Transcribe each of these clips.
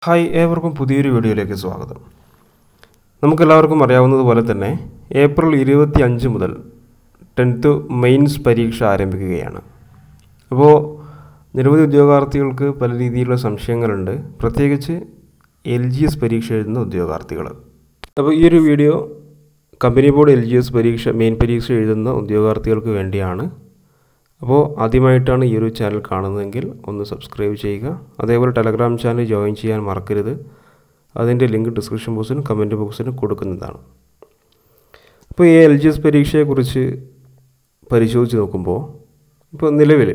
hi ഏവർക്കും പുതിയൊരു വീഡിയോയിലേക്ക് സ്വാഗതം നമുക്കെല്ലാവർക്കും അറിയാവുന്നതുപോലെ തന്നെ ഏപ്രിൽ ഇരുപത്തി അഞ്ച് മുതൽ ടെൻത്ത് മെയിൻസ് പരീക്ഷ ആരംഭിക്കുകയാണ് അപ്പോൾ നിരവധി ഉദ്യോഗാർത്ഥികൾക്ക് പല രീതിയിലുള്ള സംശയങ്ങളുണ്ട് പ്രത്യേകിച്ച് എൽ ജി എസ് പരീക്ഷ എഴുതുന്ന ഉദ്യോഗാർത്ഥികൾ അപ്പോൾ ഈ ഒരു video company board L G S പരീക്ഷ മെയിൻ പരീക്ഷ എഴുതുന്ന ഉദ്യോഗാർത്ഥികൾക്ക് വേണ്ടിയാണ് അപ്പോൾ ആദ്യമായിട്ടാണ് ഈ ഒരു ചാനൽ കാണുന്നതെങ്കിൽ ഒന്ന് സബ്സ്ക്രൈബ് ചെയ്യുക അതേപോലെ ടെലഗ്രാം ചാനൽ ജോയിൻ ചെയ്യാൻ മറക്കരുത് അതിൻ്റെ ലിങ്ക് ഡിസ്ക്രിപ്ഷൻ ബോക്സിനും കമൻറ്റ് ബോക്സിനും കൊടുക്കുന്നതാണ് അപ്പോൾ ഈ എൽ ജി എസ് പരീക്ഷയെക്കുറിച്ച് പരിശോധിച്ച് നോക്കുമ്പോൾ ഇപ്പോൾ നിലവിൽ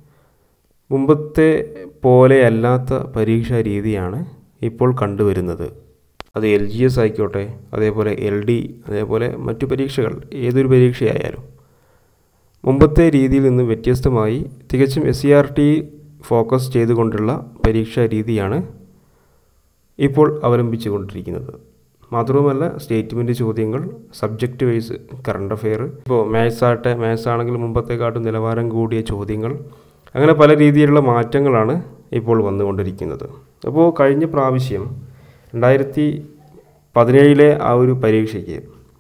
മുമ്പത്തെ പോലെ അല്ലാത്ത പരീക്ഷാ രീതിയാണ് ഇപ്പോൾ കണ്ടുവരുന്നത് അത് എൽ ജി എസ് ആയിക്കോട്ടെ അതേപോലെ എൽ ഡി അതേപോലെ മറ്റു പരീക്ഷകൾ ഏതൊരു പരീക്ഷയായാലും മുമ്പത്തെ രീതിയിൽ നിന്ന് വ്യത്യസ്തമായി തികച്ചും S C R T focus ചെയ്തുകൊണ്ടുള്ള പരീക്ഷാ രീതിയാണ് ഇപ്പോൾ അവലംബിച്ചുകൊണ്ടിരിക്കുന്നത് മാത്രവുമല്ല സ്റ്റേറ്റ്മെൻറ്റ് ചോദ്യങ്ങൾ സബ്ജക്റ്റ് വൈസ് കറണ്ട് അഫെയർ ഇപ്പോൾ മാത്സ് ആട്ടെ മാത്സ് ആണെങ്കിൽ മുമ്പത്തെക്കാട്ടും നിലവാരം കൂടിയ ചോദ്യങ്ങൾ അങ്ങനെ പല രീതിയിലുള്ള മാറ്റങ്ങളാണ് ഇപ്പോൾ വന്നുകൊണ്ടിരിക്കുന്നത് അപ്പോൾ കഴിഞ്ഞ പ്രാവശ്യം രണ്ടായിരത്തി പതിനേഴിലെ ആ ഒരു പരീക്ഷയ്ക്ക്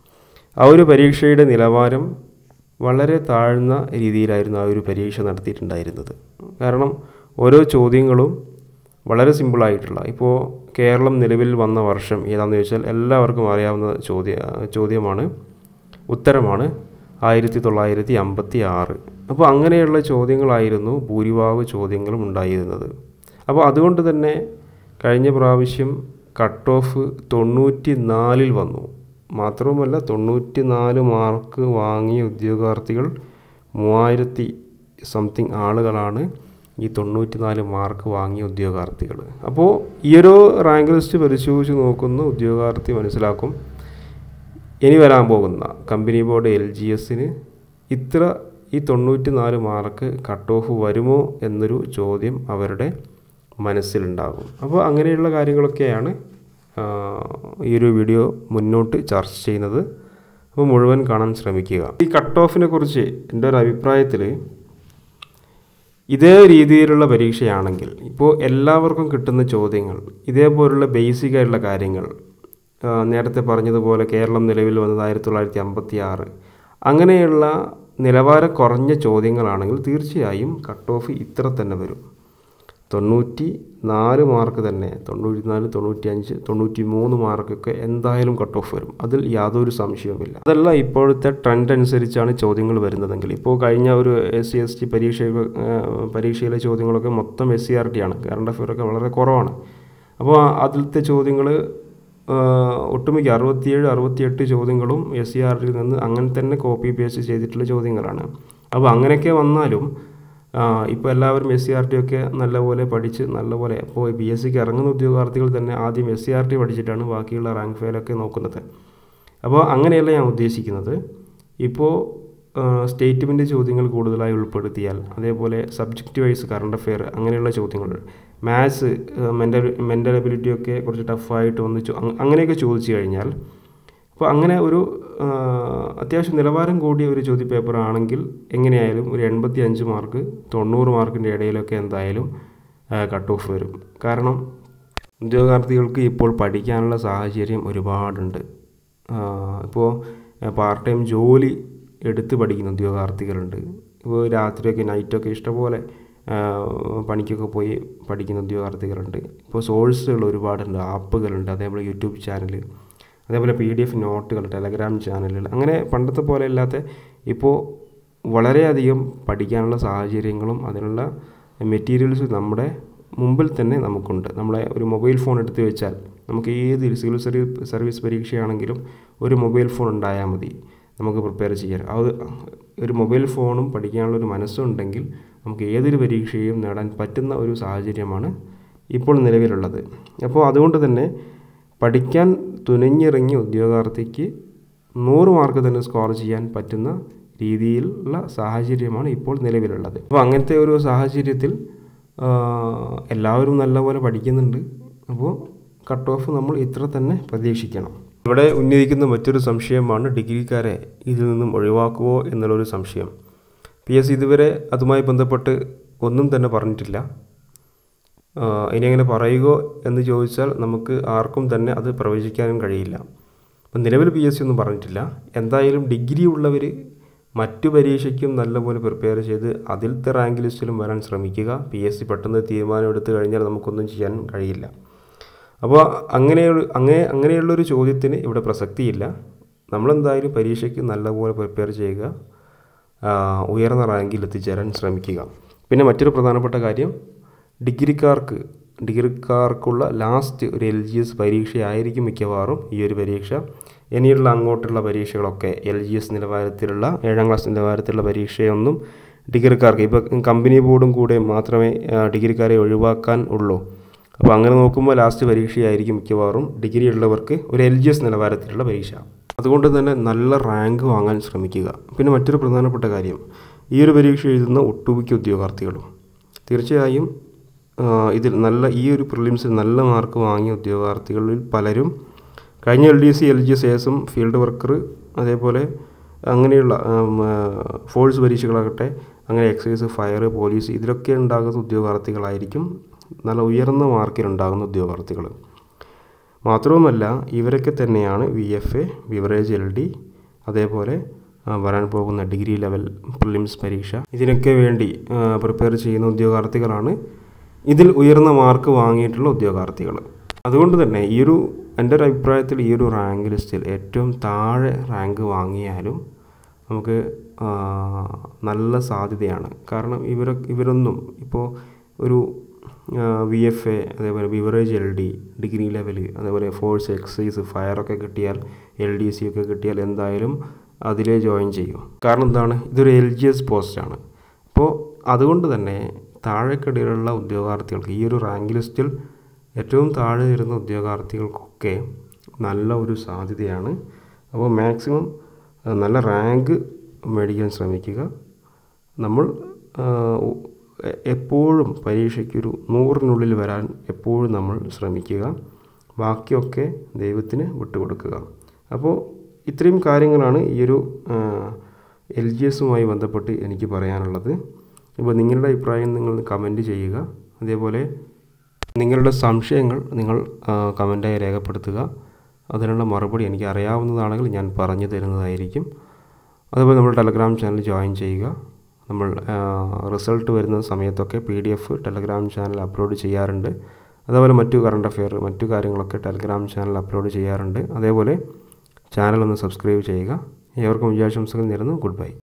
ആ ഒരു പരീക്ഷയുടെ നിലവാരം വളരെ താഴ്ന്ന രീതിയിലായിരുന്നു ആ ഒരു പരീക്ഷ നടത്തിയിട്ടുണ്ടായിരുന്നത് കാരണം ഓരോ ചോദ്യങ്ങളും വളരെ സിമ്പിളായിട്ടുള്ള ഇപ്പോൾ കേരളം നിലവിൽ വന്ന വർഷം ഏതാണെന്ന് ചോദിച്ചാൽ എല്ലാവർക്കും അറിയാവുന്ന ചോദ്യ ചോദ്യമാണ് ഉത്തരമാണ് ആയിരത്തി തൊള്ളായിരത്തി അമ്പത്തി ആറ് അപ്പോൾ അങ്ങനെയുള്ള ചോദ്യങ്ങളായിരുന്നു ഭൂരിഭാഗം ചോദ്യങ്ങളും ഉണ്ടായിരുന്നത് അപ്പോൾ അതുകൊണ്ട് തന്നെ കഴിഞ്ഞ പ്രാവശ്യം കട്ട് ഓഫ് തൊണ്ണൂറ്റി നാലിൽ വന്നു മാത്രവുമല്ല തൊണ്ണൂറ്റി നാല് മാർക്ക് വാങ്ങിയ ഉദ്യോഗാർത്ഥികൾ മൂവായിരത്തി സംതിങ് ആളുകളാണ് ഈ തൊണ്ണൂറ്റി നാല് മാർക്ക് വാങ്ങിയ ഉദ്യോഗാർത്ഥികൾ അപ്പോൾ ഈ ഒരു റാങ്ക് ലിസ്റ്റ് പരിശോധിച്ച് നോക്കുന്ന ഉദ്യോഗാർത്ഥി മനസ്സിലാക്കും ഇനി വരാൻ പോകുന്ന കമ്പനി ബോർഡ് എൽ ജി എസിന് ഇത്ര ഈ തൊണ്ണൂറ്റി നാല് മാർക്ക് കട്ട് ഓഫ് വരുമോ എന്നൊരു ചോദ്യം അവരുടെ മനസ്സിലുണ്ടാകും അപ്പോൾ അങ്ങനെയുള്ള കാര്യങ്ങളൊക്കെയാണ് ഈ ഒരു വീഡിയോ മുന്നോട്ട് ചർച്ച ചെയ്യുന്നത് അപ്പോൾ മുഴുവൻ കാണാൻ ശ്രമിക്കുക ഈ കട്ട് ഓഫിനെ കുറിച്ച് എൻ്റെ ഒരു അഭിപ്രായത്തിൽ ഇതേ രീതിയിലുള്ള പരീക്ഷയാണെങ്കിൽ ഇപ്പോൾ എല്ലാവർക്കും കിട്ടുന്ന ചോദ്യങ്ങൾ ഇതേപോലുള്ള ബേസിക് ആയിട്ടുള്ള കാര്യങ്ങൾ നേരത്തെ പറഞ്ഞതുപോലെ കേരളം നിലവിൽ വന്നത് ആയിരത്തി തൊള്ളായിരത്തി അമ്പത്തി ആറ് അങ്ങനെയുള്ള നിലവാരം കുറഞ്ഞ ചോദ്യങ്ങളാണെങ്കിൽ തീർച്ചയായും കട്ട് ഓഫ് ഇത്ര തന്നെ വരും തൊണ്ണൂറ്റി നാല് മാർക്ക് തന്നെ തൊണ്ണൂറ്റി നാല് തൊണ്ണൂറ്റി അഞ്ച് തൊണ്ണൂറ്റി മൂന്ന് മാർക്കൊക്കെ എന്തായാലും കട്ട് ഓഫ് വരും അതിൽ യാതൊരു സംശയവുമില്ല അതല്ല ഇപ്പോഴത്തെ ട്രെൻഡ് അനുസരിച്ചാണ് ചോദ്യങ്ങൾ വരുന്നതെങ്കിൽ ഇപ്പോൾ കഴിഞ്ഞ ഒരു എസ് സി എസ് ടി പരീക്ഷ പരീക്ഷയിലെ ചോദ്യങ്ങളൊക്കെ മൊത്തം എസ് സി ആർ ടി ആണ് കറണ്ട് അഫെയറൊക്കെ വളരെ കുറവാണ് അപ്പോൾ അതിലത്തെ ചോദ്യങ്ങൾ ഒട്ടുമിക്ക അറുപത്തിയേഴ് അറുപത്തിയെട്ട് ചോദ്യങ്ങളും എസ് സി ആർ ടിയിൽ നിന്ന് അങ്ങനെ തന്നെ കോപ്പി പേസ്റ്റ് ചെയ്തിട്ടുള്ള ചോദ്യങ്ങളാണ് അപ്പോൾ അങ്ങനെയൊക്കെ വന്നാലും ഇപ്പോൾ എല്ലാവരും എസ് സി ആർ ടി ഒക്കെ നല്ലപോലെ പഠിച്ച് നല്ലപോലെ ഇപ്പോൾ ബി എസ് സിക്ക് ഇറങ്ങുന്ന ഉദ്യോഗാർത്ഥികൾ തന്നെ ആദ്യം എസ് സി ആർ ടി പഠിച്ചിട്ടാണ് ബാക്കിയുള്ള റാങ്ക് ഫെയിലൊക്കെ നോക്കുന്നത് അപ്പോൾ അങ്ങനെയല്ല ഞാൻ ഉദ്ദേശിക്കുന്നത് ഇപ്പോൾ സ്റ്റേറ്റ്മെൻറ്റ് ചോദ്യങ്ങൾ കൂടുതലായി ഉൾപ്പെടുത്തിയാൽ അതേപോലെ സബ്ജക്റ്റ് വൈസ് കറണ്ട് അഫെയർ അങ്ങനെയുള്ള ചോദ്യങ്ങൾ മാത്സ് മെൻ്റൽ മെൻ്റൽ എബിലിറ്റി ഒക്കെ കുറച്ച് ടഫായിട്ട് വന്ന് അങ്ങനെയൊക്കെ ചോദിച്ചു കഴിഞ്ഞാൽ അപ്പോൾ അങ്ങനെ ഒരു അത്യാവശ്യം നിലവാരം കൂടിയ ഒരു ചോദ്യ പേപ്പർ ആണെങ്കിൽ എങ്ങനെയായാലും ഒരു എൺപത്തി അഞ്ച് മാർക്ക് തൊണ്ണൂറ് മാർക്കിൻ്റെ ഇടയിലൊക്കെ എന്തായാലും കട്ട് ഓഫ് വരും കാരണം ഉദ്യോഗാർത്ഥികൾക്ക് ഇപ്പോൾ പഠിക്കാനുള്ള സാഹചര്യം ഒരുപാടുണ്ട് ഇപ്പോൾ പാർട്ട് ടൈം ജോലി എടുത്ത് പഠിക്കുന്ന ഉദ്യോഗാർത്ഥികളുണ്ട് ഇപ്പോൾ രാത്രിയൊക്കെ നൈറ്റൊക്കെ ഇഷ്ടംപോലെ പണിക്കൊക്കെ പോയി പഠിക്കുന്ന ഉദ്യോഗാർത്ഥികളുണ്ട് ഇപ്പോൾ സോഴ്സുകൾ ഒരുപാടുണ്ട് ആപ്പുകളുണ്ട് അതേപോലെ യൂട്യൂബ് ചാനൽ അതേപോലെ പി ഡി എഫ് നോട്ടുകൾ ടെലഗ്രാം ചാനലുകൾ അങ്ങനെ പണ്ടത്തെ പോലെ അല്ലാത്ത ഇപ്പോൾ വളരെയധികം പഠിക്കാനുള്ള സാഹചര്യങ്ങളും അതിനുള്ള മെറ്റീരിയൽസ് നമ്മുടെ മുമ്പിൽ തന്നെ നമുക്കുണ്ട് നമ്മളെ ഒരു മൊബൈൽ ഫോൺ എടുത്തു വെച്ചാൽ നമുക്ക് ഏത് സിവിൽ സർവീസ് സർവീസ് പരീക്ഷയാണെങ്കിലും ഒരു മൊബൈൽ ഫോൺ ഉണ്ടായാൽ മതി നമുക്ക് പ്രിപ്പയർ ചെയ്യാൻ അത് ഒരു മൊബൈൽ ഫോണും പഠിക്കാനുള്ള ഒരു മനസ്സുണ്ടെങ്കിൽ നമുക്ക് ഏതൊരു പരീക്ഷയും നേടാൻ പറ്റുന്ന ഒരു സാഹചര്യമാണ് ഇപ്പോൾ നിലവിലുള്ളത് അപ്പോൾ അതുകൊണ്ട് തന്നെ പഠിക്കാൻ തുനിഞ്ഞിറങ്ങിയ ഉദ്യോഗാർത്ഥിക്ക് നൂറ് മാർക്ക് തന്നെ സ്കോർ ചെയ്യാൻ പറ്റുന്ന രീതിയിലുള്ള സാഹചര്യമാണ് ഇപ്പോൾ നിലവിലുള്ളത് അപ്പോൾ അങ്ങനത്തെ ഒരു സാഹചര്യത്തിൽ എല്ലാവരും നല്ലപോലെ പഠിക്കുന്നുണ്ട് അപ്പോൾ കട്ട് ഓഫ് നമ്മൾ ഇത്ര തന്നെ പ്രതീക്ഷിക്കണം ഇവിടെ ഉന്നയിക്കുന്ന മറ്റൊരു സംശയമാണ് ഡിഗ്രിക്കാരെ ഇതിൽ നിന്നും ഒഴിവാക്കുമോ എന്നുള്ളൊരു സംശയം പി എസ് ഇതുവരെ അതുമായി ബന്ധപ്പെട്ട് ഒന്നും തന്നെ പറഞ്ഞിട്ടില്ല ആ, ഇനി അങ്ങനെ പറയുകയോ എന്ന് ചോദിച്ചാൽ നമുക്ക് ആർക്കും തന്നെ അത് പ്രവചിക്കാനും കഴിയില്ല അപ്പം നിലവിൽ പി എസ് സി ഒന്നും പറഞ്ഞിട്ടില്ല എന്തായാലും ഡിഗ്രി ഉള്ളവർ മറ്റു പരീക്ഷയ്ക്കും നല്ലപോലെ പ്രിപ്പയർ ചെയ്ത് അതിലത്തെ റാങ്ക് ലിസ്റ്റിലും വരാൻ ശ്രമിക്കുക പി എസ് സി പെട്ടെന്ന് തീരുമാനം എടുത്തു കഴിഞ്ഞാൽ നമുക്കൊന്നും ചെയ്യാൻ കഴിയില്ല അപ്പോൾ അങ്ങനെയുള്ള അങ്ങനെ അങ്ങനെയുള്ളൊരു ചോദ്യത്തിന് ഇവിടെ പ്രസക്തിയില്ല നമ്മളെന്തായാലും പരീക്ഷയ്ക്ക് നല്ലപോലെ പ്രിപ്പയർ ചെയ്യുക ആ, ഉയർന്ന റാങ്കിൽ എത്തിച്ചേരാൻ ശ്രമിക്കുക പിന്നെ മറ്റൊരു പ്രധാനപ്പെട്ട കാര്യം ഡിഗ്രിക്കാർക്ക് ഡിഗ്രിക്കാർക്കുള്ള ലാസ്റ്റ് ഒരു എൽ ജി എസ് പരീക്ഷയായിരിക്കും മിക്കവാറും ഈ ഒരു പരീക്ഷ ഇനിയുള്ള അങ്ങോട്ടുള്ള പരീക്ഷകളൊക്കെ എൽ ജി എസ് നിലവാരത്തിലുള്ള ഏഴാം ക്ലാസ് നിലവാരത്തിലുള്ള പരീക്ഷയൊന്നും ഡിഗ്രിക്കാർക്ക് ഇപ്പോൾ കമ്പനി ബോർഡും കൂടെ മാത്രമേ ആ, ഡിഗ്രിക്കാരെ ഒഴിവാക്കാൻ ഉള്ളൂ അപ്പോൾ അങ്ങനെ നോക്കുമ്പോൾ ലാസ്റ്റ് പരീക്ഷയായിരിക്കും മിക്കവാറും ഡിഗ്രി ഉള്ളവർക്ക് ഒരു എൽ ജി എസ് നിലവാരത്തിലുള്ള പരീക്ഷ അതുകൊണ്ട് തന്നെ നല്ല റാങ്ക് വാങ്ങാൻ ശ്രമിക്കുക പിന്നെ മറ്റൊരു പ്രധാനപ്പെട്ട കാര്യം ഈ ഒരു പരീക്ഷ എഴുതുന്ന ഒട്ടുമിക്ക ഉദ്യോഗാർത്ഥികളും തീർച്ചയായും ആ, ഇതിൽ നല്ല ഈ ഒരു പ്രിലിംസിൽ നല്ല മാർക്ക് വാങ്ങിയ ഉദ്യോഗാർത്ഥികളിൽ പലരും കഴിഞ്ഞ L D C L G S എസും ഫീൽഡ് വർക്കർ അതേപോലെ അങ്ങനെയുള്ള ഉം, ആ, ഫോഴ്സ് പരീക്ഷകളാകട്ടെ അങ്ങനെ എക്സൈസ് ഫയർ പോലീസ് ഇതിലൊക്കെ ഉണ്ടാകുന്ന ഉദ്യോഗാർത്ഥികളായിരിക്കും നല്ല ഉയർന്ന മാർക്കിലുണ്ടാകുന്ന ഉദ്യോഗാർത്ഥികൾ മാത്രവുമല്ല ഇവരൊക്കെ തന്നെയാണ് V F A beverage L D അതേപോലെ ആ, വരാൻ പോകുന്ന ഡിഗ്രി ലെവൽ പ്രിലിംസ് പരീക്ഷ ഇതിനൊക്കെ വേണ്ടി പ്രിപ്പയർ ചെയ്യുന്ന ഉദ്യോഗാർത്ഥികളാണ് ഇതിൽ ഉയർന്ന മാർക്ക് വാങ്ങിയിട്ടുള്ള ഉദ്യോഗാർത്ഥികൾ അതുകൊണ്ട് തന്നെ ഈ ഒരു എൻ്റെ ഒരു അഭിപ്രായത്തിൽ ഈ ഒരു റാങ്ക് ലിസ്റ്റിൽ ഏറ്റവും താഴെ റാങ്ക് വാങ്ങിയാലും നമുക്ക് ആ, നല്ല സാധ്യതയാണ് കാരണം ഇവർ ഇവരൊന്നും ഇപ്പോൾ ഒരു വി എഫ് എ അതേപോലെ beverage L D degree level അതേപോലെ ഫോഴ്സ് എക്സൈസ് ഫയറൊക്കെ കിട്ടിയാൽ എൽ ഡി സി ഒക്കെ കിട്ടിയാൽ എന്തായാലും അതിലേ ജോയിൻ ചെയ്യും കാരണം എന്താണ് ഇതൊരു എൽ ജി എസ് പോസ്റ്റാണ് അപ്പോൾ അതുകൊണ്ട് തന്നെ താഴെക്കിടയിലുള്ള ഉദ്യോഗാർത്ഥികൾക്ക് ഈ ഒരു റാങ്ക് ലിസ്റ്റിൽ ഏറ്റവും താഴെ വരുന്ന ഉദ്യോഗാർത്ഥികൾക്കൊക്കെ നല്ല ഒരു സാധ്യതയാണ് അപ്പോൾ മാക്സിമം ആ, നല്ല റാങ്ക് മേടിക്കാൻ ശ്രമിക്കുക നമ്മൾ ആ, എ- എപ്പോഴും പരീക്ഷയ്ക്കൊരു നൂറിനുള്ളിൽ വരാൻ എപ്പോഴും നമ്മൾ ശ്രമിക്കുക ബാക്കിയൊക്കെ ദൈവത്തിന് വിട്ടുകൊടുക്കുക അപ്പോൾ ഇത്രയും കാര്യങ്ങളാണ് ഈ ഒരു എൽ ജി എസുമായി ബന്ധപ്പെട്ട് എനിക്ക് പറയാനുള്ളത് ഇപ്പോൾ നിങ്ങളുടെ അഭിപ്രായം നിങ്ങൾ കമൻറ്റ് ചെയ്യുക അതേപോലെ നിങ്ങളുടെ സംശയങ്ങൾ നിങ്ങൾ ആ, കമൻറ്റായി രേഖപ്പെടുത്തുക അതിനുള്ള മറുപടി എനിക്ക് അറിയാവുന്നതാണെങ്കിൽ ഞാൻ പറഞ്ഞു തരുന്നതായിരിക്കും അതുപോലെ നമ്മൾ ടെലഗ്രാം ചാനൽ ജോയിൻ ചെയ്യുക നമ്മൾ റിസൾട്ട് വരുന്ന സമയത്തൊക്കെ P D F Telegram channel upload ചെയ്യാറുണ്ട് അതേപോലെ മറ്റു കറണ്ട് അഫെയർ മറ്റു കാര്യങ്ങളൊക്കെ ടെലഗ്രാം ചാനൽ അപ്ലോഡ് ചെയ്യാറുണ്ട് അതേപോലെ ചാനൽ ഒന്ന് സബ്സ്ക്രൈബ് ചെയ്യുക ഏവർക്കും വിജയാശംസകൾ നേരുന്നു ഗുഡ് ബൈ